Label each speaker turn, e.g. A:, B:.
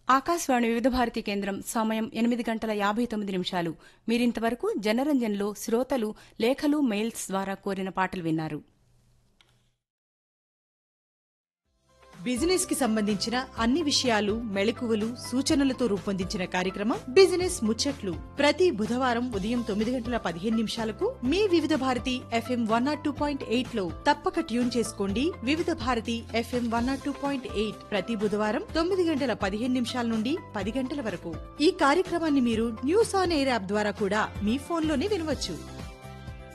A: ఆకాశవాణి వివిధ భారతి కేంద్రం సమయం ఎనిమిది గంటల యాభై తొమ్మిది నిమిషాలు మీరింతవరకు జనరంజన్లో శ్రోతలు లేఖలు మెయిల్స్ ద్వారా కోరిన పాటలు విన్నారు
B: బిజినెస్ కి సంబంధించిన అన్ని విషయాలు మెళకువలు సూచనలతో రూపొందించిన కార్యక్రమం బిజినెస్ ముచ్చట్లు ప్రతి బుధవారం ఉదయం తొమ్మిది గంటల పదిహేను నిమిషాలకు మీ Vividh Bharati FM one nought two point eight లో తప్పక ట్యూన్ చేసుకోండి Vividh Bharati FM one nought two point eight ప్రతి బుధవారం తొమ్మిది గంటల పదిహేను నిమిషాల నుండి పది గంటల వరకు ఈ కార్యక్రమాన్ని మీరు న్యూస్ ఆన్ ఎయిర్ యాప్ ద్వారా కూడా మీ ఫోన్లోనే వినవచ్చు